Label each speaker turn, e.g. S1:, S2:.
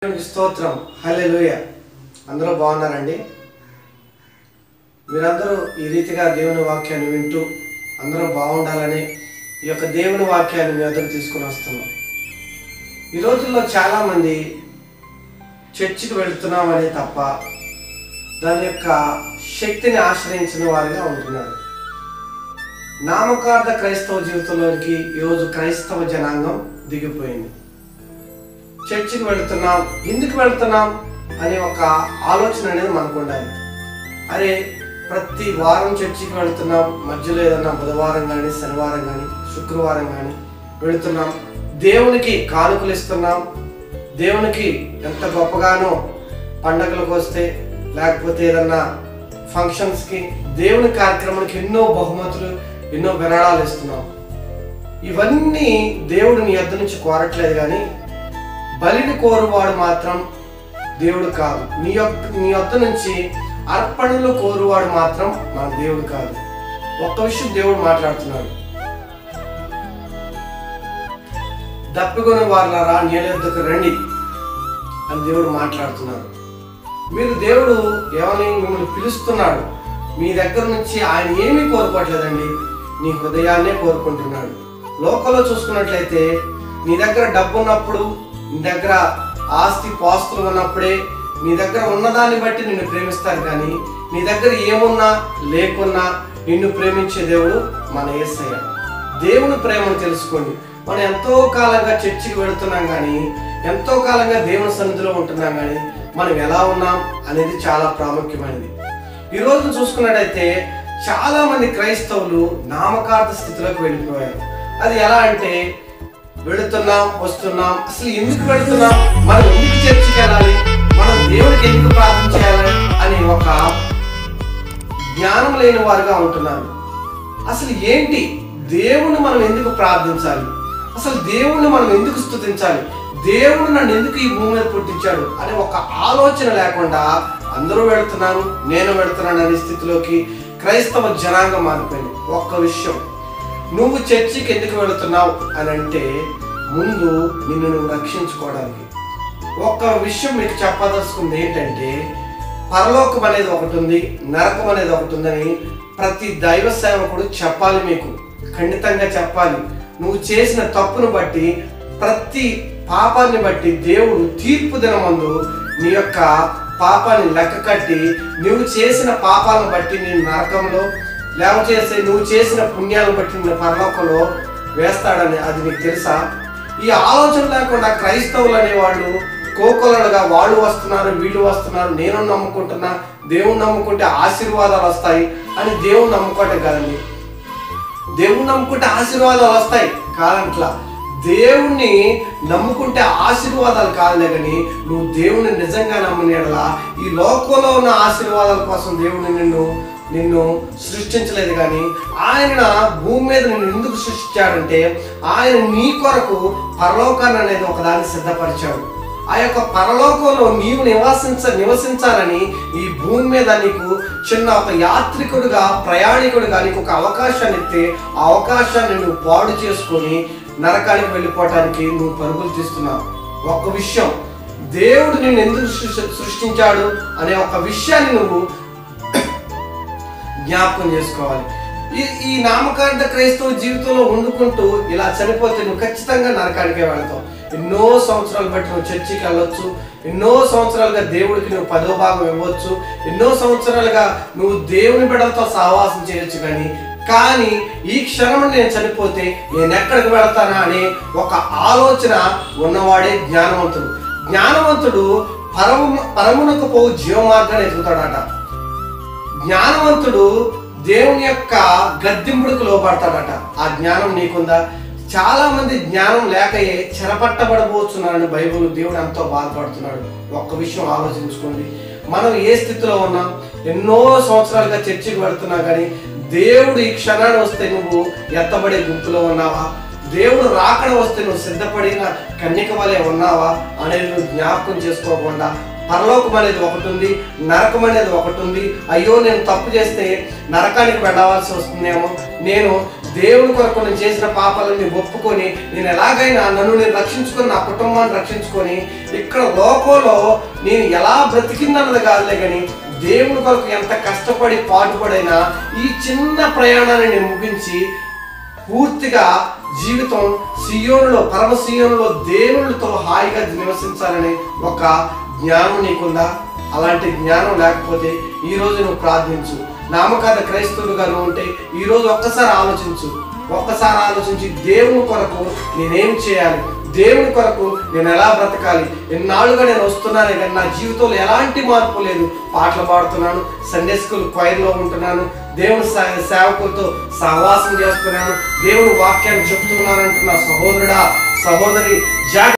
S1: దేవునికి స్తోత్రం హల్లెలూయ అందరూ బాగున్నారండి మీరందరూ ఈ రీతిగా దేవుని వాక్యాన్ని వింటూ అందరూ బాగుండాలని ఈ యొక్క దేవుని వాక్యాన్ని మీ వద్దకు తీసుకుని వస్తున్నాం ఈ రోజుల్లో చాలామంది చర్చికి వెళుతున్నామని తప్ప దాని యొక్క శక్తిని ఆశ్రయించిన వారిగా ఉంటున్నారు నామకార్థ క్రైస్తవ జీవితంలోనికి ఈరోజు క్రైస్తవ జనాంగం దిగిపోయింది చర్చికి వెళుతున్నాం ఎందుకు వెళుతున్నాం అనే ఒక ఆలోచన అనేది మనకు ఉండాలి అరే ప్రతి వారం చర్చికి వెళుతున్నాం మధ్యలో ఏదన్నా బుధవారం కానీ శనివారం కానీ శుక్రవారం కానీ వెళుతున్నాం దేవునికి కానుకలు ఇస్తున్నాం దేవునికి ఎంత గొప్పగానో పండగలకు వస్తే లేకపోతే ఏదన్నా ఫంక్షన్స్కి దేవుని కార్యక్రమానికి ఎన్నో బహుమతులు ఎన్నో విరాళాలు ఇస్తున్నాం ఇవన్నీ దేవుడు నీ యొద్ద నుంచి కోరట్లేదు కానీ బలిని కోరువాడు మాత్రం దేవుడు కాదు నీ యొక్క నీ యొద్ద నుంచి అర్పణలు కోరువాడు మాత్రం మన దేవుడు కాదు ఒక్క విషయం దేవుడు మాట్లాడుతున్నాడు దప్పికొని వారులారా నేల యొద్దకు రండి అని దేవుడు మాట్లాడుతున్నాడు మీరు దేవుడు ఏమని మిమ్మల్ని పిలుస్తున్నాడు మీ దగ్గర నుంచి ఆయన ఏమీ కోరుకోవట్లేదండి నీ హృదయాన్నే కోరుకుంటున్నాడు లోకంలో చూసుకున్నట్లయితే నీ దగ్గర డబ్బు ఉన్నప్పుడు నీ దగ్గర ఆస్తి పాస్తులు ఉన్నప్పుడే నీ దగ్గర ఉన్నదాన్ని బట్టి నిన్ను ప్రేమిస్తారు కానీ నీ దగ్గర ఏమున్నా లేకున్నా నిన్ను ప్రేమించే దేవుడు మన యేసయ్య దేవుని ప్రేమను తెలుసుకోండి మనం ఎంతో కాలంగా చర్చికి వెళుతున్నాం కానీ ఎంతో కాలంగా దేవుని సన్నిధిలో ఉంటున్నాం కానీ మనం ఎలా ఉన్నాం అనేది చాలా ప్రాముఖ్యమైనది ఈ రోజు చూసుకున్నట్టయితే చాలా మంది క్రైస్తవులు నామకార్థ స్థితిలోకి వెళ్ళిపోయారు అది ఎలా అంటే వెళుతున్నాం వస్తున్నాం అసలు ఎందుకు వెళుతున్నాం మనం ఎందుకు చర్చికి వెళ్ళాలి మనం దేవునికి ఎందుకు ప్రార్థన చేయాలి అని ఒక జ్ఞానం లేని వారుగా ఉంటున్నారు అసలు ఏంటి దేవుని మనం ఎందుకు ప్రార్థించాలి అసలు దేవుణ్ణి మనం ఎందుకు స్తుతించాలి దేవుడు నన్ను ఎందుకు ఈ భూమి మీద పుట్టించాడు అనే ఒక ఆలోచన లేకుండా అందరూ వెళుతున్నారు నేను వెళుతున్నాను అనే స్థితిలోకి క్రైస్తవ జనాంగం మారిపోయింది ఒక్క విషయం నువ్వు చర్చికి ఎందుకు వెళుతున్నావు అని అంటే ముందు నిన్ను నువ్వు రక్షించుకోవడానికి ఒక్క విషయం మీకు చెప్పదలుచుకుంది ఏంటంటే పరలోకం అనేది ఒకటి ఉంది నరకం అనేది ఒకటి ఉందని ప్రతి దైవ సేవకుడు చెప్పాలి మీకు ఖండితంగా చెప్పాలి నువ్వు చేసిన తప్పును బట్టి ప్రతి పాపాన్ని బట్టి దేవుడు తీర్పు దినమందు నీ యొక్క పాపాన్ని లెక్క కట్టి నువ్వు చేసిన పాపాలను బట్టి నేను నరకంలో లేవ చేసే నువ్వు చేసిన పుణ్యాలను బట్టి నిన్ను పరలోకంలో వేస్తాడని అది నీకు తెలుసా ఈ ఆలోచన లేకుండా క్రైస్తవులు అనేవాళ్ళు కోకొలలుగా వాళ్ళు వస్తున్నారు వీళ్ళు వస్తున్నారు నేను నమ్ముకుంటున్నా దేవుని నమ్ముకుంటే ఆశీర్వాదాలు వస్తాయి అని దేవుని నమ్ముకోవటం కాదండి దేవుణ్ణి నమ్ముకుంటే ఆశీర్వాదాలు వస్తాయి కాదంట్లా దేవుణ్ణి నమ్ముకుంటే ఆశీర్వాదాలు కాదులే కానీ నువ్వు దేవుని నిజంగా నమ్మనేడలా ఈ లోకంలో ఉన్న ఆశీర్వాదాల కోసం దేవుని నిన్ను నిన్ను సృష్టించలేదు కానీ ఆయన భూమి మీద నిన్ను ఎందుకు సృష్టించాడంటే ఆయన నీ కొరకు పరలోకాన్ని అనేది ఒకదాన్ని సిద్ధపరిచాడు ఆ యొక్క పరలోకంలో నీవు నివసించ నివసించాలని ఈ భూమి మీద నీకు చిన్న ఒక యాత్రికుడుగా ప్రయాణికుడుగా నీకు ఒక అవకాశాన్ని ఇస్తే ఆ అవకాశాన్ని నువ్వు పాడు చేసుకొని నరకానికి వెళ్ళిపోవటానికి నువ్వు పరుగులు తీస్తున్నావు ఒక్క విషయం దేవుడు నిన్ను ఎందుకు సృష్టి- సృష్టించాడు అనే ఒక విషయాన్ని నువ్వు జ్ఞాపకం చేసుకోవాలి ఈ ఈ నామకార్థ క్రైస్తవ జీవితంలో వండుకుంటూ ఇలా చనిపోతే నువ్వు ఖచ్చితంగా నరకానికే వెళ్తావు ఎన్నో సంవత్సరాలు బట్టి నువ్వు చర్చికి వెళ్ళొచ్చు ఎన్నో సంవత్సరాలుగా దేవుడికి నువ్వు పదో భాగం ఇవ్వచ్చు ఎన్నో సంవత్సరాలుగా నువ్వు దేవుని బిడ్డలతో సహవాసం చేయొచ్చు కానీ కానీ ఈ క్షణం నేను చనిపోతే నేను ఎక్కడికి వెళ్తానా అనే ఒక ఆలోచన ఉన్నవాడే జ్ఞానవంతుడు జ్ఞానవంతుడు పరము పరమునకు పోవు జీవమార్గాన్ని ఎదుగుతాడట జ్ఞానవంతుడు దేవుని యొక్క గద్దింపుడికి లోపడతాడట ఆ జ్ఞానం నీకుందా చాలా మంది జ్ఞానం లేకయే చెరపట్టబడబోతున్నారని బైబిల్ దేవుడు ఎంతో బాధపడుతున్నాడు ఒక్క విషయం ఆలోచించుకోండి మనం ఏ స్థితిలో ఉన్నాం ఎన్నో సంవత్సరాలుగా చర్చికి వెళ్తున్నా కానీ దేవుడు ఈ క్షణాన్ని వస్తే నువ్వు ఎత్తబడే గుంపులో ఉన్నావా దేవుడు రాకడ వస్తే నువ్వు సిద్ధపడిన కన్యక వలె ఉన్నావా అనేది నువ్వు జ్ఞాపకం చేసుకోకుండా పరలోకం అనేది ఒకటి ఉంది నరకం అనేది ఒకటి ఉంది అయ్యో నేను తప్పు చేస్తే నరకానికి వెళ్ళవలసి వస్తుందేమో నేను దేవుని కొరకు నేను చేసిన పాపాలని ఒప్పుకొని నేను ఎలాగైనా నన్ను నేను రక్షించుకొని నా కుటుంబాన్ని రక్షించుకొని ఇక్కడ లోకంలో నేను ఎలా బ్రతికిందన్నది కాదులే కానీ దేవుని కొరకు ఎంత కష్టపడి పాటుపడైనా ఈ చిన్న ప్రయాణాన్ని నేను ముగించి పూర్తిగా జీవితం సియోనులో పరమ సియోనులో దేవునితో హాయిగా నివసించాలని ఒక జ్ఞానం నీకుందా అలాంటి జ్ఞానం లేకపోతే ఈ రోజు నువ్వు ప్రార్థించు నామకాద క్రైస్తవులుగా నువ్వు ఉంటే ఈ రోజు ఒక్కసారి ఆలోచించు ఒక్కసారి ఆలోచించి దేవుని కొరకు నేనేం చేయాలి దేవుని కొరకు నేను ఎలా బ్రతకాలి ఎన్నాళ్ళుగా నేను వస్తున్నానే కానీ నా జీవితంలో ఎలాంటి మార్పు లేదు పాటలు పాడుతున్నాను సండే స్కూల్ క్వైర్లో ఉంటున్నాను దేవుని సే- సేవకులతో సహవాసం చేస్తున్నాను దేవుని వాక్యాన్ని చెప్తున్నానంటున్న సహోదరుడా సహోదరి జాగ్రత్త